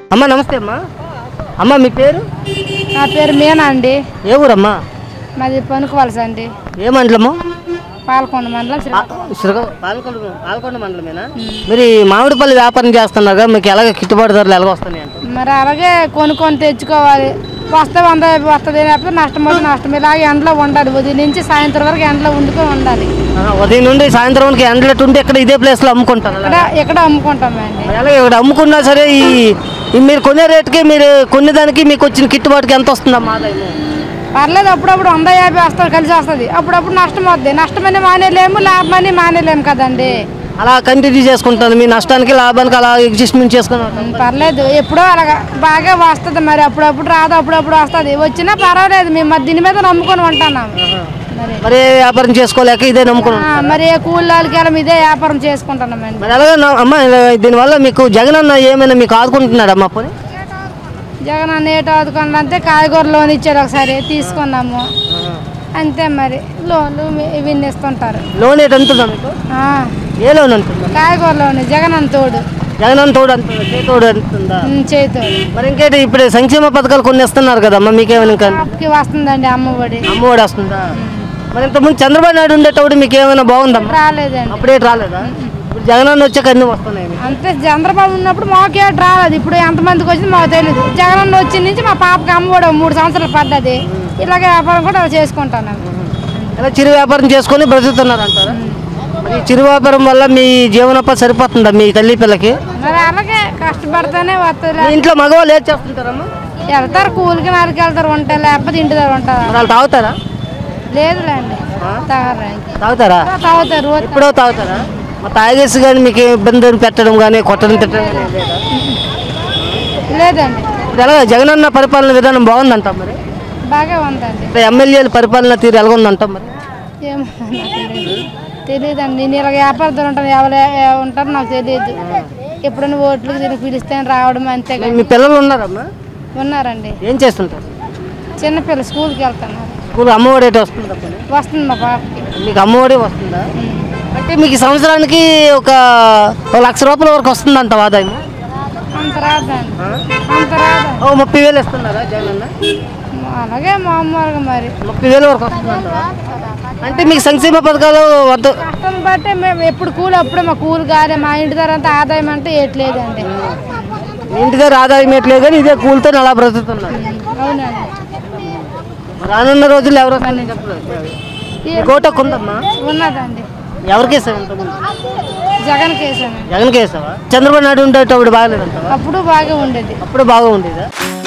అమ్మ నమస్తే అమ్మా అమ్మ మీ పేరు నా పేరు మీనా అండి ఏ ఊరమ్మా మాది పనుకోవాల్సి అండి ఏ మండలము పాలకొండ మండలం శ్రీ- శ్రీకా పాలకొండ పాలకొండ మండలమేనా మీరు ఈ మామిడిపల్లి వ్యాపారం చేస్తున్నారు కదా మీకు ఎలాగ గిట్టుబాటు ధరలు ఎలాగ వస్తున్నాయి అంటే మరి అలాగే కొనుక్కొని తెచ్చుకోవాలి వస్తే వంద వస్తుంది లేకపోతే నష్టం వస్తే నష్టం ఇలాగే ఎండలో ఉండాలి ఉదయం నుంచి సాయంత్రం వరకు ఎండలో వండుకొని ఉండాలి ఆహా, ఉదయం నుండి సాయంత్రం ఎండలెట్టు ఉంటే ఇక్కడ ఇదే ప్లేస్లో అమ్ముకుంటారు ఇక్కడ ఇక్కడ అమ్ముకుంటామండి మరి అలాగే ఇక్కడ అమ్ముకున్నా సరే ఈ ఈ మీరు కొనే రేటుకి మీరు కొనేదానికి మీకు వచ్చిన గిట్టుబాటుకి ఎంత వస్తుందమ్మా ఆదాయం పర్లేదు అప్పుడప్పుడు వంద యాభై వస్తుంది కలిసి వస్తుంది అప్పుడప్పుడు నష్టం వస్తుంది నష్టమని మానేలేము లాభమని మానేలేము కదండి అలా కంటిన్యూ చేసుకుంటాను మీ నష్టానికి లాభానికి అలా అడ్జస్ట్మెంట్ చేసుకున్నాను ఉం, పర్లేదు ఎప్పుడో అలాగా బాగా వస్తుంది మరి అప్పుడప్పుడు రాదు అప్పుడప్పుడు వస్తుంది వచ్చినా పర్వాలేదు మేము మరి దీని మీద నమ్ముకొని ఉంటున్నాము మరి మరి ఏ వ్యాపారం చేసుకోలేక ఇదే నమ్ముకున్నాను ఆ, మరి ఏ కూలీలకి వెళ్ళం ఇదే వ్యాపారం చేసుకుంటున్నామండి మరి అలాగే నా- అమ్మ ఇలా దీనివల్ల మీకు జగన్ అన్న ఏమైనా మీకు ఆదుకుంటున్నాడు అమ్మ పోనీ జగన్ అన్న ఏటో ఆదుకోండి అంతే కాయగూర లోన్ ఇచ్చారు ఒకసారి తీసుకున్నాము అంతే మరి లోన్లు మీ- ఇవి ఇస్తుంటారు లోన్ ఏంటి అంటుందా మీకు ఆ, ఏ లోన్ అంటుందా కాయగూర లోన్ జగన్ అన్న తోడు జగన్ అన్న తోడు అంటుందా చే తోడు అంటుందా ఉం, చేతోడు మరి ఇంకేంటి ఇప్పుడు సంక్షేమ పథకాలు కొన్ని ఇస్తున్నారు కదమ్మా మీకేమైనా ఇంకా పాపకి వస్తుందండి అమ్మఒడి అమ్మఒడి వస్తుందా మరి ఇంతకుముందు చంద్రబాబు నాయుడు ఉండేటప్పుడు మీకు ఏమైనా బాగుందమ్మా రాలేదండి అప్పుడే రాలేదా ఇప్పుడు జగన్ అన్న వచ్చాక అన్ని వస్తున్నాయి మీకు. అంతే చంద్రబాబు ఉన్నప్పుడు మాకే రాలేదు ఇప్పుడు ఎంతమందికి వచ్చింది మాకు తెలియదు జగన్ అన్న వచ్చిన నుంచి మా పాపకి అమ్మఒడి మూడు సంవత్సరాలు పడ్డది ఇలాగే వ్యాపారం కూడా చేసుకుంటాను ఇలా చిరు వ్యాపారం చేసుకొని బ్రతుకుతున్నారు అంటారా మరి ఈ చిరు వ్యాపారం వల్ల మీ జీవనోపాధి సరిపోతుందా మీ తల్లి పిల్లకి మరి అలాగే కష్టపడితేనే వస్తుంది మీ ఇంట్లో మగవాళ్ళు ఏం చేస్తుంటారమ్మా వెళ్తారు కూలికి నాలుగు వెళ్తారు ఉంటారు లేకపోతే ఇంటి దగ్గర ఉంటారు మరి వాళ్ళు తాగుతారా లేదులేండి తాగరండి తాగుతారా తాగుతారు రోజు ఎప్పుడో తాగుతారా మరి తాగేసి కానీ మీకు ఏ ఇబ్బంది పెట్టడం కానీ కొట్టడం తిట్టడం కానీ ఏం లేదా? లేదండి ఇప్పుడు ఎలా జగనన్న పరిపాలన విధానం బాగుందంట మరి బాగా ఉందండి ఇప్పుడు ఎమ్మెల్యేల పరిపాలన తీరు ఎలాగుందంటాం మరి ఏమో నాకు తెలియదు తెలియదండి నేను ఇలా వ్యాపారదారు ఉంటాను ఎవరు ఉంటారో నాకు తెలియదు ఎప్పుడైనా ఓట్లకు తిరిగి పిలిస్తే రావడం అంతే కానీ మీ పిల్లలు ఉన్నారమ్మా ఉన్నారండి ఏం చేస్తుంటారు చిన్నపిల్ల స్కూల్కి వెళ్తున్నారు స్కూల్ అమ్మఒడి అయితే వస్తుందా పోనీ? వస్తుంది మా పాపకి మీకు అమ్మఒడి వస్తుందా అంటే మీకు ఈ సంవత్సరానికి ఒక ఒక లక్ష రూపాయల వరకు వస్తుందంట ఆదాయం అంత రాదండి అంత రాదండి ఓ ముప్పై వేలు ఇస్తున్నారా జగనన్న అలాగే మామూలుగా మరి ముప్పై వేల వరకు వస్తుందంట అంటే మీకు సంక్షేమ పథకాలు వద్ద కష్టం బట్టే మేము ఎప్పుడు కూలి అప్పుడే మా కూలి కాదే మా ఇంటి దగ్గర అంతా ఆదాయం అంటే ఏట్లేదండి మీ ఇంటి దగ్గర ఆదాయం ఎట్లేదు కానీ ఇదే కూలితో అలా బ్రతుకుతున్నారు అవునండి రానున్న రోజుల్లో ఎవరు వస్తారని చెప్పలేదు మీ కోటకు ఉందమ్మా ఉన్నదండి ఎవరికి వేసావు ఇంతకుముందు జగన్ కేసానండి జగన్కి వేసావా చంద్రబాబు నాయుడు ఉండేటప్పుడు బాగలేదంటావా అప్పుడు బాగా ఉండేది అప్పుడు బాగా ఉండేదా